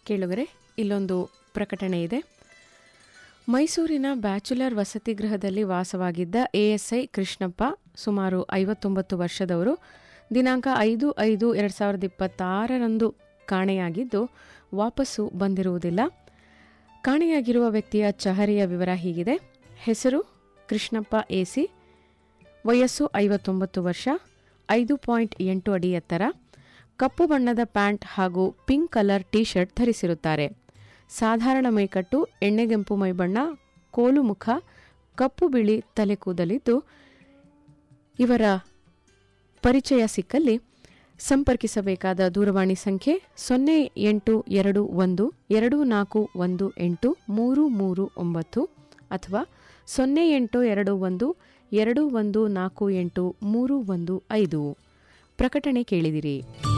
ಕೇಳುಗರೆ ಇಲ್ಲೊಂದು ಪ್ರಕಟಣೆ ಇದೆ ಮೈಸೂರಿನ ಬ್ಯಾಚುಲರ್ ವಸತಿ ಗೃಹದಲ್ಲಿ ವಾಸವಾಗಿದ್ದ ಎಎಸ್ಐ ಕೃಷ್ಣಪ್ಪ ಸುಮಾರು ಐವತ್ತೊಂಬತ್ತು ವರ್ಷದವರು ದಿನಾಂಕ ಐದು ಐದು ಎರಡು ಸಾವಿರದ ಇಪ್ಪತ್ತಾರರಂದು ಕಾಣೆಯಾಗಿದ್ದು ವಾಪಸ್ಸು ಬಂದಿರುವುದಿಲ್ಲ ಕಾಣೆಯಾಗಿರುವ ವ್ಯಕ್ತಿಯ ಚಹರೆಯ ವಿವರ ಹೀಗಿದೆ ಹೆಸರು ಕೃಷ್ಣಪ್ಪ ಎಸಿ ವಯಸ್ಸು ಐವತ್ತೊಂಬತ್ತು ವರ್ಷ ಐದು ಪಾಯಿಂಟ್ ಎಂಟು ಅಡಿ ಎತ್ತರ ಕಪ್ಪು ಬಣ್ಣದ ಪ್ಯಾಂಟ್ ಹಾಗೂ ಪಿಂಕ್ ಕಲರ್ ಟಿ ಶರ್ಟ್ ಧರಿಸಿರುತ್ತಾರೆ ಸಾಧಾರಣ ಮೈಕಟ್ಟು ಎಣ್ಣೆಗೆಂಪು ಮೈಬಣ್ಣ ಕೋಲು ಮುಖ ಕಪ್ಪು ಬಿಳಿ ತಲೆ ಕೂದಲಿದ್ದು ಇವರ ಪರಿಚಯ ಸಿಕ್ಕಲ್ಲಿ ಸಂಪರ್ಕಿಸಬೇಕಾದ ದೂರವಾಣಿ ಸಂಖ್ಯೆ ಸೊನ್ನೆ ಎಂಟು ಎರಡು ಒಂದು ಎರಡು ನಾಲ್ಕು ಒಂದು ಎಂಟು ಮೂರು ಮೂರು ಒಂಬತ್ತು ಅಥವಾ ಸೊನ್ನೆ ಎಂಟು ಎರಡು ಒಂದು ಎರಡು ಒಂದು ನಾಲ್ಕು ಎಂಟು ಮೂರು ಒಂದು ಐದು ಪ್ರಕಟಣೆ ಕೇಳಿದಿರಿ